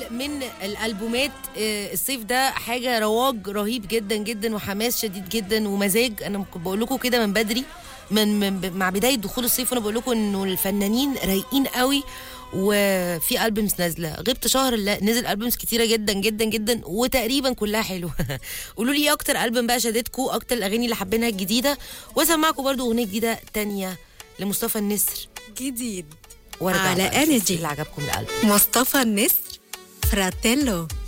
من الالبومات آه، الصيف ده حاجه رواج رهيب جدا جدا وحماس شديد جدا ومزاج انا بقول لكم كده من بدري من, من مع بدايه دخول الصيف وانا بقول لكم انه الفنانين رايقين قوي وفي البومز نازله غبت شهر لا نزل البومز كتيره جدا جدا جدا وتقريبا كلها حلوه قولوا لي ايه اكتر البوم بقى شدتكم اكتر الاغاني اللي حابينها الجديده واسمعكم برضو اغنيه جديده تانية لمصطفى النسر جديد وارجع على بقى نشوف Energy. إيه اللي عجبكم من الالبوم مصطفى النسر فراتيلو